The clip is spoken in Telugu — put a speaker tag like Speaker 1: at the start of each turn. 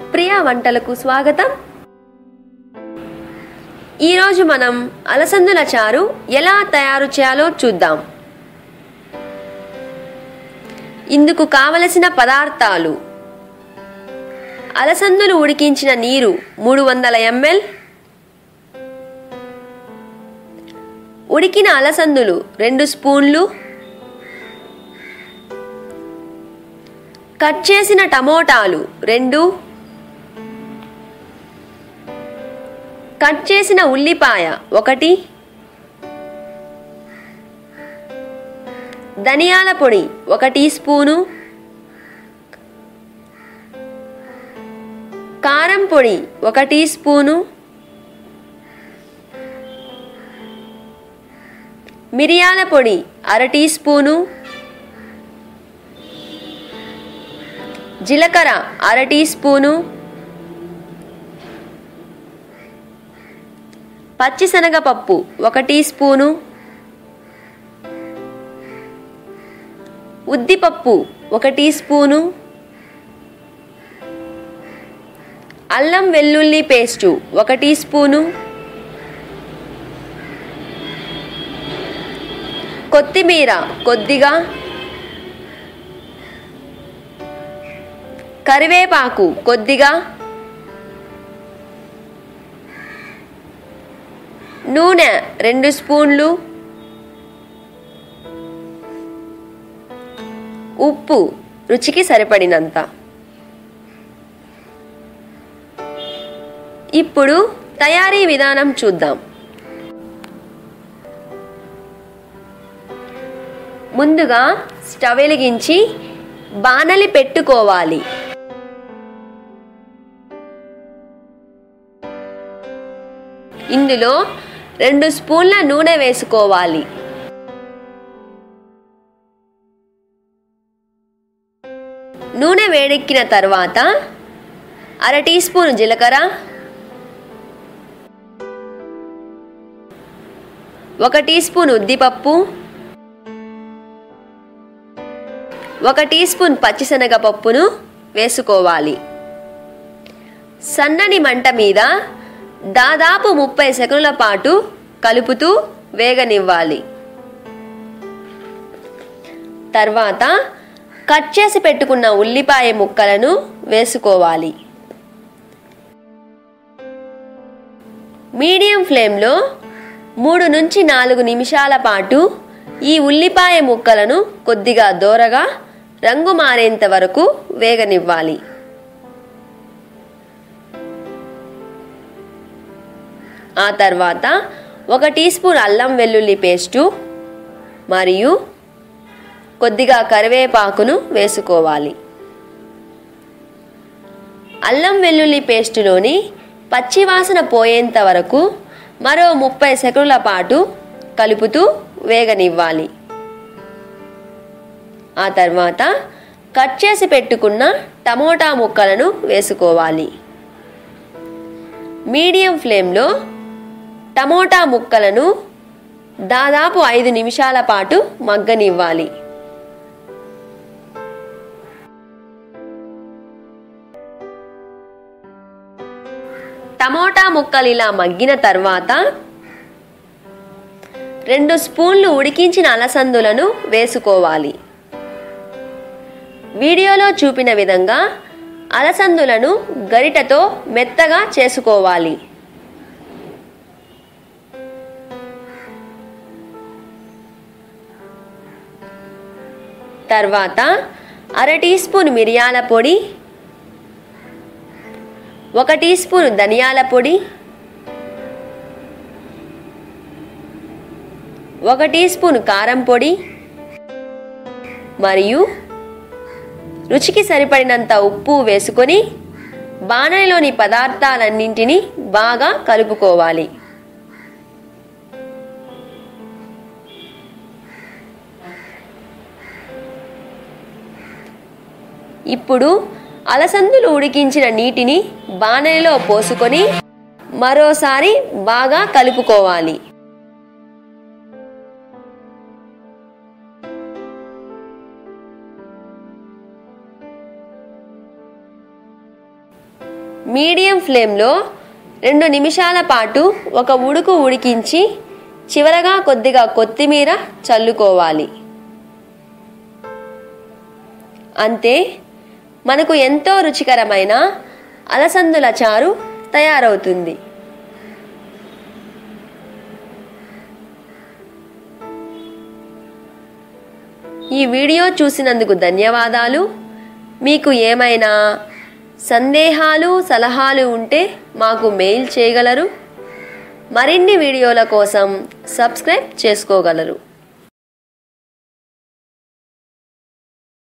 Speaker 1: సుప్రియ వంటలకు స్వాగతం ఈరోజు మనం అలసందుల చారు ఎలా తయారు చేయాలో చూద్దాం ఇందుకు కావలసిన పదార్థాలు అలసందులు ఉడికించిన నీరు మూడు వందల ఎంఎల్ ఉడికిన అలసందులు రెండు స్పూన్లు కట్ చేసిన టమోటాలు రెండు కట్ చేసిన ఉల్లిపాయ ఒకటి ధనియాల పొడి ఒక టీ స్పూను కారం పొడి ఒక టీ స్పూను మిరియాల పొడి అర టీ స్పూను జీలకర్ర అర టీ స్పూను పచ్చిశనగపప్పు ఒక టీ స్పూను ఉద్దిపప్పు ఒక టీ స్పూను అల్లం వెల్లుల్లి పేస్టు ఒక టీ స్పూను కొత్తిమీర కొద్దిగా కరివేపాకు కొద్దిగా నూనె రెండు స్పూన్లు ఉప్పు రుచికి సరిపడినంత ఇప్పుడు తయారీ విధానం చూద్దాం ముందుగా స్టవ్ వెలిగించి బాణలి పెట్టుకోవాలి ఇందులో రెండు స్పూన్ల నూనె వేసుకోవాలి నూనె వేడెక్కిన తర్వాత అర టీ స్పూన్ జీలకర్ర ఒక టీ స్పూన్ ఉద్దిపప్పు ఒక టీ స్పూన్ పచ్చిశనగపప్పును వేసుకోవాలి సన్నని మంట మీద దాదాపు ముప్పై సెకండ్ల పాటు కలుపుతూ వేగనివ్వాలి తర్వాత కట్ చేసి పెట్టుకున్న ఉల్లిపాయ ముక్కలను వేసుకోవాలి మీడియం ఫ్లేమ్లో మూడు నుంచి నాలుగు నిమిషాల పాటు ఈ ఉల్లిపాయ ముక్కలను కొద్దిగా దోరగా రంగు మారేంత వరకు వేగనివ్వాలి ఆ తర్వాత ఒక టీ స్పూన్ అల్లం వెల్లుల్లి పేస్టు మరియు కొద్దిగా కరివేపాకును వేసుకోవాలి అల్లం వెల్లుల్లి పేస్టులోని పచ్చివాసన పోయేంత వరకు మరో ముప్పై సెకండ్ల పాటు కలుపుతూ వేగనివ్వాలి ఆ తర్వాత కట్ చేసి పెట్టుకున్న టమోటా ముక్కలను వేసుకోవాలి మీడియం ఫ్లేమ్లో టమోటా ముక్కలను దాదాపు ఐదు నిమిషాల పాటు మగ్గనివ్వాలి టమోటా ముక్కలు ఇలా మగ్గిన తర్వాత రెండు స్పూన్లు ఉడికించిన అలసందులను వేసుకోవాలి వీడియోలో చూపిన విధంగా అలసందులను గరిటతో మెత్తగా చేసుకోవాలి తర్వాత అర టీ స్పూన్ మిరియాల పొడి ఒక టీ స్పూన్ ధనియాల పొడి ఒక టీ స్పూన్ కారం పొడి మరియు రుచికి సరిపడినంత ఉప్పు వేసుకొని బాణలిలోని పదార్థాలన్నింటినీ బాగా కలుపుకోవాలి ఇప్పుడు అలసందులు ఉడికించిన నీటిని బాణలిలో పోసుకొని మరోసారి బాగా కలుపుకోవాలి మీడియం ఫ్లేమ్లో రెండు నిమిషాల పాటు ఒక ఉడుకు ఉడికించి చివరగా కొద్దిగా కొత్తిమీర చల్లుకోవాలి అంతే మనకు ఎంతో రుచికరమైన అలసందుల చారు తయారవుతుంది ఈ వీడియో చూసినందుకు ధన్యవాదాలు మీకు ఏమైనా సందేహాలు సలహాలు ఉంటే మాకు మెయిల్ చేయగలరు మరిన్ని వీడియోల కోసం సబ్స్క్రైబ్ చేసుకోగలరు